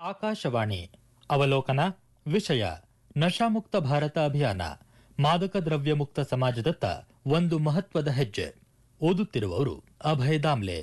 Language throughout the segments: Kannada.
ಆಕಾಶವಾಣಿ ಅವಲೋಕನ ವಿಷಯ ನಶಾಮುಕ್ತ ಭಾರತ ಅಭಿಯಾನ ಮಾದಕ ದ್ರವ್ಯ ಮುಕ್ತ ಸಮಾಜದತ್ತ ಒಂದು ಮಹತ್ವದ ಹೆಜ್ಜೆ ಓದುತ್ತಿರುವವರು ಅಭಯ ದಾಮ್ಲೆ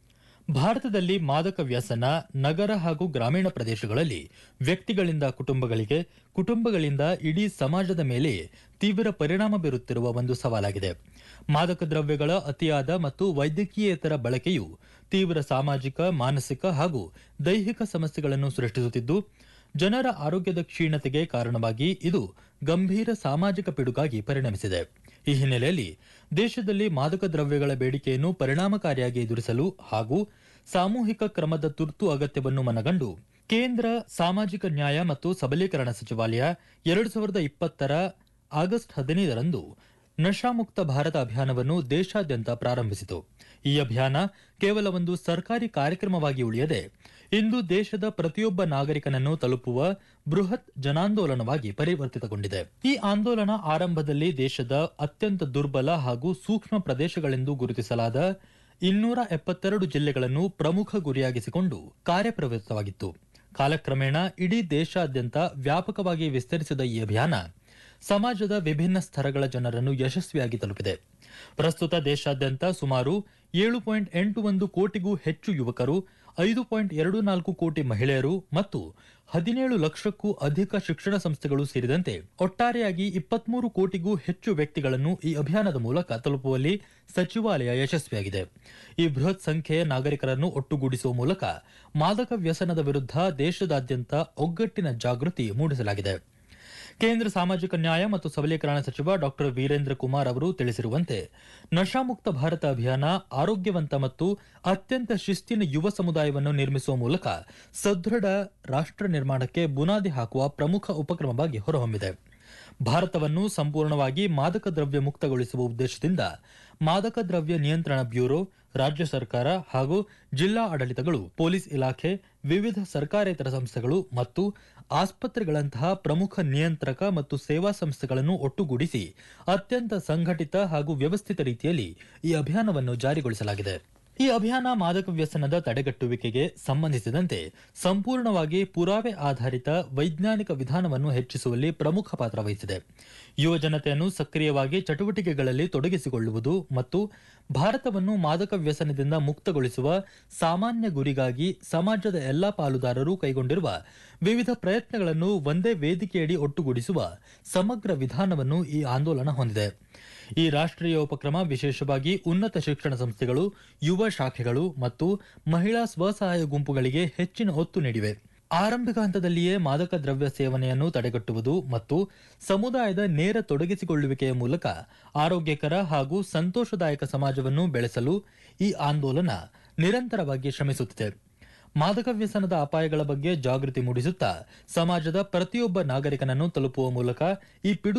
ಭಾರತದಲ್ಲಿ ಮಾದಕ ವ್ಯಸನ ನಗರ ಹಾಗೂ ಗ್ರಾಮೀಣ ಪ್ರದೇಶಗಳಲ್ಲಿ ವ್ಯಕ್ತಿಗಳಿಂದ ಕುಟುಂಬಗಳಿಗೆ ಕುಟುಂಬಗಳಿಂದ ಇಡೀ ಸಮಾಜದ ಮೇಲೆ ತೀವ್ರ ಪರಿಣಾಮ ಬೀರುತ್ತಿರುವ ಒಂದು ಸವಾಲಾಗಿದೆ ಮಾದಕ ದ್ರವ್ಯಗಳ ಅತಿಯಾದ ಮತ್ತು ವೈದ್ಯಕೀಯೇತರ ಬಳಕೆಯು ತೀವ್ರ ಸಾಮಾಜಿಕ ಮಾನಸಿಕ ಹಾಗೂ ದೈಹಿಕ ಸಮಸ್ಯೆಗಳನ್ನು ಸೃಷ್ಟಿಸುತ್ತಿದ್ದು ಜನರ ಆರೋಗ್ಯದ ಕ್ಷೀಣತೆಗೆ ಕಾರಣವಾಗಿ ಇದು ಗಂಭೀರ ಸಾಮಾಜಿಕ ಪಿಡುಗಾಗಿ ಪರಿಣಮಿಸಿದೆ ಈ ಹಿನ್ನೆಲೆಯಲ್ಲಿ ದೇಶದಲ್ಲಿ ಮಾದಕ ದ್ರವ್ಯಗಳ ಬೇಡಿಕೆಯನ್ನು ಪರಿಣಾಮಕಾರಿಯಾಗಿ ಎದುರಿಸಲು ಹಾಗೂ ಸಾಮೂಹಿಕ ಕ್ರಮದ ತುರ್ತು ಅಗತ್ಯವನ್ನು ಮನಗಂಡು ಕೇಂದ್ರ ಸಾಮಾಜಿಕ ನ್ಯಾಯ ಮತ್ತು ಸಬಲೀಕರಣ ಸಚಿವಾಲಯ ಎರಡು ಸಾವಿರದ ಇಪ್ಪತ್ತರ ಆಗಸ್ಟ್ ಹದಿನೈದರಂದು ನಶಾಮುಕ್ತ ಭಾರತ ಅಭಿಯಾನವನ್ನು ದೇಶಾದ್ಯಂತ ಪ್ರಾರಂಭಿಸಿತು ಈ ಅಭಿಯಾನ ಕೇವಲ ಒಂದು ಸರ್ಕಾರಿ ಕಾರ್ಯಕ್ರಮವಾಗಿ ಉಳಿಯದೆ ಇಂದು ದೇಶದ ಪ್ರತಿಯೊಬ್ಬ ನಾಗರಿಕನನ್ನು ತಲುಪುವ ಬೃಹತ್ ಜನಾಂದೋಲನವಾಗಿ ಪರಿವರ್ತಿತಗೊಂಡಿದೆ ಈ ಆಂದೋಲನ ಆರಂಭದಲ್ಲಿ ದೇಶದ ಅತ್ಯಂತ ದುರ್ಬಲ ಹಾಗೂ ಸೂಕ್ಷ್ಮ ಪ್ರದೇಶಗಳೆಂದು ಗುರುತಿಸಲಾದ ಇನ್ನೂರ ಎಪ್ಪತ್ತೆರಡು ಜಿಲ್ಲೆಗಳನ್ನು ಪ್ರಮುಖ ಗುರಿಯಾಗಿಸಿಕೊಂಡು ಕಾರ್ಯಪ್ರವೃತ್ತವಾಗಿತ್ತು ಕಾಲಕ್ರಮೇಣ ಇಡೀ ದೇಶಾದ್ಯಂತ ವ್ಯಾಪಕವಾಗಿ ವಿಸ್ತರಿಸಿದ ಈ ಅಭಿಯಾನ ಸಮಾಜದ ವಿಭಿನ್ನ ಸ್ತರಗಳ ಜನರನ್ನು ಯಶಸ್ವಿಯಾಗಿ ತಲುಪಿದೆ ಪ್ರಸ್ತುತ ದೇಶಾದ್ಯಂತ ಸುಮಾರು ಏಳು ಪಾಯಿಂಟ್ ಎಂಟು ಒಂದು ಕೋಟಿಗೂ ಹೆಚ್ಚು ಯುವಕರು ಐದು ಪಾಯಿಂಟ್ ಎರಡು ನಾಲ್ಕು ಕೋಟಿ ಮಹಿಳೆಯರು ಮತ್ತು ಹದಿನೇಳು ಲಕ್ಷಕ್ಕೂ ಅಧಿಕ ಶಿಕ್ಷಣ ಸಂಸ್ಥೆಗಳು ಸೇರಿದಂತೆ ಒಟ್ಟಾರೆಯಾಗಿ ಇಪ್ಪತ್ಮೂರು ಕೋಟಿಗೂ ಹೆಚ್ಚು ವ್ಯಕ್ತಿಗಳನ್ನು ಈ ಅಭಿಯಾನದ ಮೂಲಕ ತಲುಪುವಲ್ಲಿ ಸಚಿವಾಲಯ ಯಶಸ್ವಿಯಾಗಿದೆ ಈ ಬೃಹತ್ ಸಂಖ್ಯೆಯ ನಾಗರಿಕರನ್ನು ಒಟ್ಟುಗೂಡಿಸುವ ಮೂಲಕ ಮಾದಕ ವ್ಯಸನದ ವಿರುದ್ಧ ದೇಶದಾದ್ಯಂತ ಒಗ್ಗಟ್ಟಿನ ಜಾಗೃತಿ ಮೂಡಿಸಲಾಗಿದೆ ಕೇಂದ್ರ ಸಾಮಾಜಿಕ ನ್ಯಾಯ ಮತ್ತು ಸಬಲೀಕರಣ ಸಚಿವ ಡಾಕ್ಟರ್ ವೀರೇಂದ್ರ ಕುಮಾರ್ ಅವರು ತಿಳಿಸಿರುವಂತೆ ನಶಾಮುಕ್ತ ಭಾರತ ಅಭಿಯಾನ ಆರೋಗ್ಯವಂತ ಮತ್ತು ಅತ್ಯಂತ ಶಿಸ್ತಿನ ಯುವ ಸಮುದಾಯವನ್ನು ನಿರ್ಮಿಸುವ ಮೂಲಕ ಸದೃಢ ರಾಷ್ಟ್ರ ನಿರ್ಮಾಣಕ್ಕೆ ಬುನಾದಿ ಹಾಕುವ ಪ್ರಮುಖ ಉಪಕ್ರಮವಾಗಿ ಹೊರಹೊಮ್ಮಿದೆ ಭಾರತವನ್ನು ಸಂಪೂರ್ಣವಾಗಿ ಮಾದಕ ದ್ರವ್ಯ ಮುಕ್ತಗೊಳಿಸುವ ಉದ್ದೇಶದಿಂದ ಮಾದಕ ದ್ರವ್ಯ ನಿಯಂತ್ರಣ ಬ್ಯೂರೋ ರಾಜ್ಯ ಸರ್ಕಾರ ಹಾಗೂ ಜಿಲ್ಲಾ ಆಡಳಿತಗಳು ಪೊಲೀಸ್ ಇಲಾಖೆ ವಿವಿಧ ಸರ್ಕಾರೇತರ ಸಂಸ್ಥೆಗಳು ಮತ್ತು ಆಸ್ಪತ್ರೆಗಳಂತಹ ಪ್ರಮುಖ ನಿಯಂತ್ರಕ ಮತ್ತು ಸೇವಾ ಸಂಸ್ಥೆಗಳನ್ನು ಒಟ್ಟುಗೂಡಿಸಿ ಅತ್ಯಂತ ಸಂಘಟಿತ ಹಾಗೂ ವ್ಯವಸ್ಥಿತ ರೀತಿಯಲ್ಲಿ ಈ ಅಭಿಯಾನವನ್ನು ಜಾರಿಗೊಳಿಸಲಾಗಿದೆ ಈ ಅಭಿಯಾನ ಮಾದಕ ವ್ಯಸನದ ತಡೆಗಟ್ಟುವಿಕೆಗೆ ಸಂಬಂಧಿಸಿದಂತೆ ಸಂಪೂರ್ಣವಾಗಿ ಪುರಾವೆ ಆಧಾರಿತ ವೈಜ್ಞಾನಿಕ ವಿಧಾನವನ್ನು ಹೆಚ್ಚಿಸುವಲ್ಲಿ ಪ್ರಮುಖ ಪಾತ್ರ ವಹಿಸಿದೆ ಯುವ ಜನತೆಯನ್ನು ಸಕ್ರಿಯವಾಗಿ ಚಟುವಟಿಕೆಗಳಲ್ಲಿ ತೊಡಗಿಸಿಕೊಳ್ಳುವುದು ಮತ್ತು ಭಾರತವನ್ನು ಮಾದಕ ವ್ಯಸನದಿಂದ ಮುಕ್ತಗೊಳಿಸುವ ಸಾಮಾನ್ಯ ಗುರಿಗಾಗಿ ಸಮಾಜದ ಎಲ್ಲಾ ಪಾಲುದಾರರು ಕೈಗೊಂಡಿರುವ ವಿವಿಧ ಪ್ರಯತ್ನಗಳನ್ನು ಒಂದೇ ವೇದಿಕೆಯಡಿ ಒಟ್ಟುಗೂಡಿಸುವ ಸಮಗ್ರ ವಿಧಾನವನ್ನು ಈ ಆಂದೋಲನ ಹೊಂದಿದೆ ಈ ರಾಷ್ಟ್ರೀಯ ಉಪಕ್ರಮ ವಿಶೇಷವಾಗಿ ಉನ್ನತ ಶಿಕ್ಷಣ ಸಂಸ್ಥೆಗಳು ಯುವ ಶಾಖೆಗಳು ಮತ್ತು ಮಹಿಳಾ ಸ್ವಸಹಾಯ ಗುಂಪುಗಳಿಗೆ ಹೆಚ್ಚಿನ ಒತ್ತು ನೀಡಿವೆ ಆರಂಭಿಕ ಹಂತದಲ್ಲಿಯೇ ಮಾದಕ ದ್ರವ್ಯ ಸೇವನೆಯನ್ನು ತಡೆಗಟ್ಟುವುದು ಮತ್ತು ಸಮುದಾಯದ ನೇರ ತೊಡಗಿಸಿಕೊಳ್ಳುವಿಕೆಯ ಮೂಲಕ ಆರೋಗ್ಯಕರ ಹಾಗೂ ಸಂತೋಷದಾಯಕ ಸಮಾಜವನ್ನು ಬೆಳೆಸಲು ಈ ಆಂದೋಲನ ನಿರಂತರವಾಗಿ ಶ್ರಮಿಸುತ್ತಿದೆ ಮಾದಕ ವ್ಯಸನದ ಅಪಾಯಗಳ ಬಗ್ಗೆ ಜಾಗೃತಿ ಮೂಡಿಸುತ್ತಾ ಸಮಾಜದ ಪ್ರತಿಯೊಬ್ಬ ನಾಗರಿಕನನ್ನು ತಲುಪುವ ಮೂಲಕ ಈ ಪಿಡು